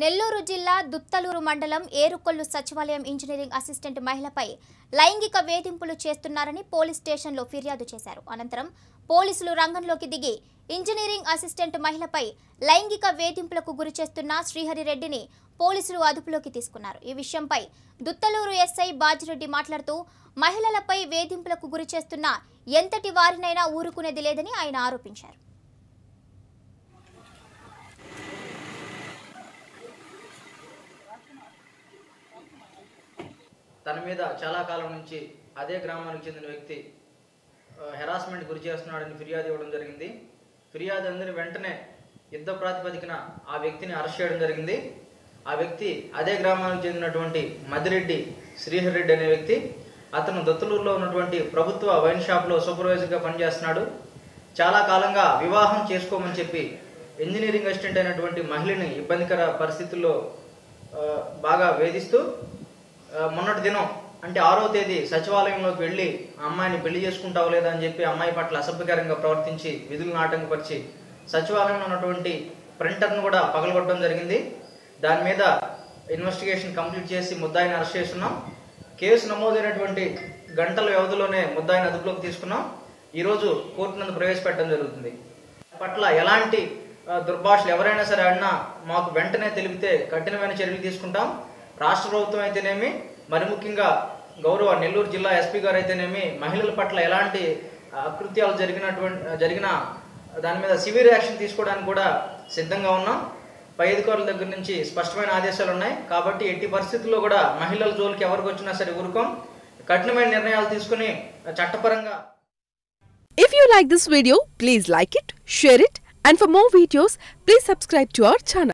నెల్లూరు జిల్లా దుత్తలూరు మండలం ఏరుకొల్లు సచివాలయం ఇంజనీరింగ్ అసిస్టెంట్ మహిళపై లైంగిక వేధింపులు చేస్తున్నారని పోలీస్ స్టేషన్లో ఫిర్యాదు చేశారు అనంతరం పోలీసులు రంగంలోకి దిగి ఇంజనీరింగ్ అసిస్టెంట్ మహిళపై లైంగిక వేధింపులకు గురి చేస్తున్న శ్రీహరిరెడ్డిని పోలీసులు అదుపులోకి తీసుకున్నారు ఈ విషయంపై దుత్తలూరు ఎస్ఐ బాజిరెడ్డి మాట్లాడుతూ మహిళలపై వేధింపులకు గురి చేస్తున్న ఎంతటి వారినైనా ఊరుకునేది లేదని ఆయన ఆరోపించారు తన మీద చాలా కాలం నుంచి అదే గ్రామానికి చెందిన వ్యక్తి హెరాస్మెంట్ గురి చేస్తున్నాడని ఫిర్యాదు ఇవ్వడం జరిగింది ఫిర్యాదు అందిన వెంటనే యుద్ధ ప్రాతిపదికన ఆ వ్యక్తిని అరెస్ట్ చేయడం జరిగింది ఆ వ్యక్తి అదే గ్రామానికి చెందినటువంటి మదిరెడ్డి శ్రీహర్ రెడ్డి అనే వ్యక్తి అతను దత్తులూరులో ఉన్నటువంటి ప్రభుత్వ వైన్ షాప్లో సూపర్వైజర్గా పనిచేస్తున్నాడు చాలా కాలంగా వివాహం చేసుకోమని చెప్పి ఇంజనీరింగ్ అసిస్టెంట్ అయినటువంటి మహిళని ఇబ్బందికర పరిస్థితుల్లో ఆ, బాగా వేధిస్తూ ఆ, మొన్నటి దినం అంటే ఆరో తేదీ సచివాలయంలోకి వెళ్ళి ఆ అమ్మాయిని పెళ్లి చేసుకుంటావు లేదా అని చెప్పి అమ్మాయి పట్ల అసభ్యకరంగా ప్రవర్తించి విధులను ఆటంకపరిచి సచివాలయంలో ఉన్నటువంటి ప్రింటర్ను కూడా పగలగొట్టడం జరిగింది దాని మీద ఇన్వెస్టిగేషన్ కంప్లీట్ చేసి ముద్దాయిని అరెస్ట్ చేస్తున్నాం కేసు నమోదైనటువంటి గంటల వ్యవధిలోనే ముద్దాయిని అదుపులోకి తీసుకున్నాం ఈరోజు కోర్టు నందు ప్రవేశపెట్టడం జరుగుతుంది పట్ల ఎలాంటి ఆ, దుర్భాషలు ఎవరైనా సరే అడినా మాకు వెంటనే తెలిపితే కఠినమైన చర్యలు తీసుకుంటాం రాష్ట్ర ప్రభుత్వం అయితేనేమి మరి ముఖ్యంగా గౌరవ నెల్లూరు జిల్లా ఎస్పీ గారు అయితేనేమి మహిళల పట్ల ఎలాంటి ఆ, అకృత్యాలు జరిగినటువంటి జరిగిన దాని మీద సివియర్ యాక్షన్ తీసుకోవడానికి కూడా సిద్ధంగా ఉన్నాం పై అధికారుల దగ్గర నుంచి స్పష్టమైన ఆదేశాలు ఉన్నాయి కాబట్టి ఎట్టి పరిస్థితుల్లో కూడా మహిళల జోలికి ఎవరికి వచ్చినా సరే ఊరుకోం కఠినమైన నిర్ణయాలు తీసుకుని చట్టపరంగా If you like this video, please like it, share it, and for more videos, please subscribe to our channel.